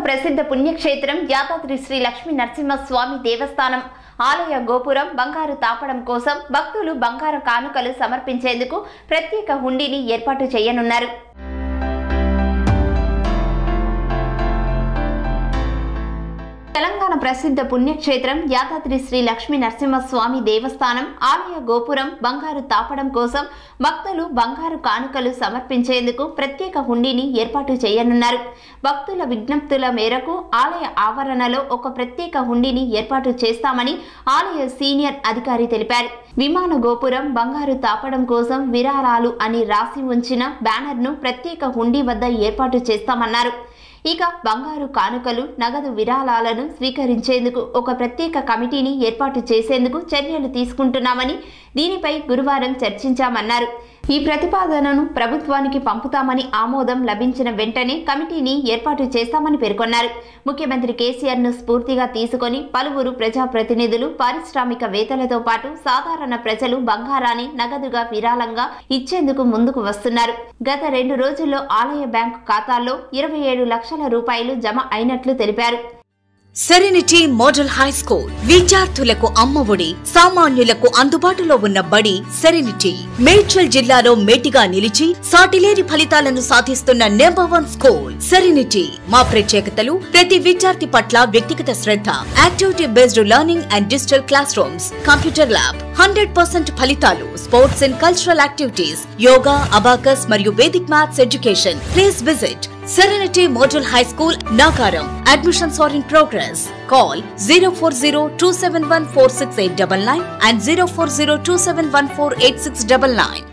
ప్రసిద్ధ పుణ్యక్షేత్రం యాదాద్రి శ్రీ లక్ష్మీ నరసింహస్వామి దేవస్థానం ఆలయ గోపురం బంగారు తాపడం కోసం భక్తులు బంగారు కానుకలు సమర్పించేందుకు ప్రత్యేక హుండీని ఏర్పాటు చేయనున్నారు తెలంగాణ ప్రసిద్ధ పుణ్యక్షేత్రం యాదాద్రి శ్రీ లక్ష్మీ నరసింహస్వామి దేవస్థానం ఆలయ గోపురం బంగారు తాపడం కోసం భక్తులు బంగారు కానుకలు సమర్పించేందుకు ప్రత్యేక హుండీని ఏర్పాటు చేయనున్నారు భక్తుల విజ్ఞప్తుల మేరకు ఆలయ ఆవరణలో ఒక ప్రత్యేక హుండీని ఏర్పాటు చేస్తామని ఆలయ సీనియర్ అధికారి తెలిపారు విమాన గోపురం బంగారు తాపడం కోసం విరాళాలు అని రాసి ఉంచిన బ్యానర్ను ప్రత్యేక హుండీ వద్ద ఏర్పాటు చేస్తామన్నారు ఇక బంగారు కానుకలు నగదు విరాళాలను స్వీకరించేందుకు ఒక ప్రత్యేక కమిటీని ఏర్పాటు చేసేందుకు చర్యలు తీసుకుంటున్నామని దీనిపై గురువారం చర్చించామన్నారు ఈ ప్రతిపాదనను ప్రభుత్వానికి పంపుతామని ఆమోదం లభించిన వెంటనే కమిటీని ఏర్పాటు చేస్తామని పేర్కొన్నారు ముఖ్యమంత్రి కేసీఆర్ ను స్ఫూర్తిగా తీసుకొని పలువురు ప్రజాప్రతినిధులు పారిశ్రామికవేత్తలతో పాటు సాధారణ ప్రజలు బంగారాన్ని నగదుగా విరాళంగా ఇచ్చేందుకు ముందుకు వస్తున్నారు గత రెండు రోజుల్లో ఆలయ బ్యాంకు ఖాతాల్లో ఇరవై ఏడు లక్షల రూపాయలు జమ అయినట్లు తెలిపారు సెరెనిటీ మోడల్ హై స్కూల్ విద్యార్థులకు అమ్మఒడి సామాన్యులకు అందుబాటులో ఉన్న బడి సెరెనిటీ మేడ్చల్ జిల్లాలో మేటిగా నిలిచి సాటిలేని ఫలితాలను సాధిస్తున్న నెంబర్ వన్ స్కూల్ సెరెనిటీ మా ప్రత్యేకతలు ప్రతి విద్యార్థి పట్ల వ్యక్తిగత శ్రద్ధ activity based learning and digital classrooms computer lab hundred percent ఫలితాలు sports and cultural activities yoga abacus మరియు Vedic maths education please visit Serenity Model High School, Nagaram. Admissions are in progress. Call 040 and 040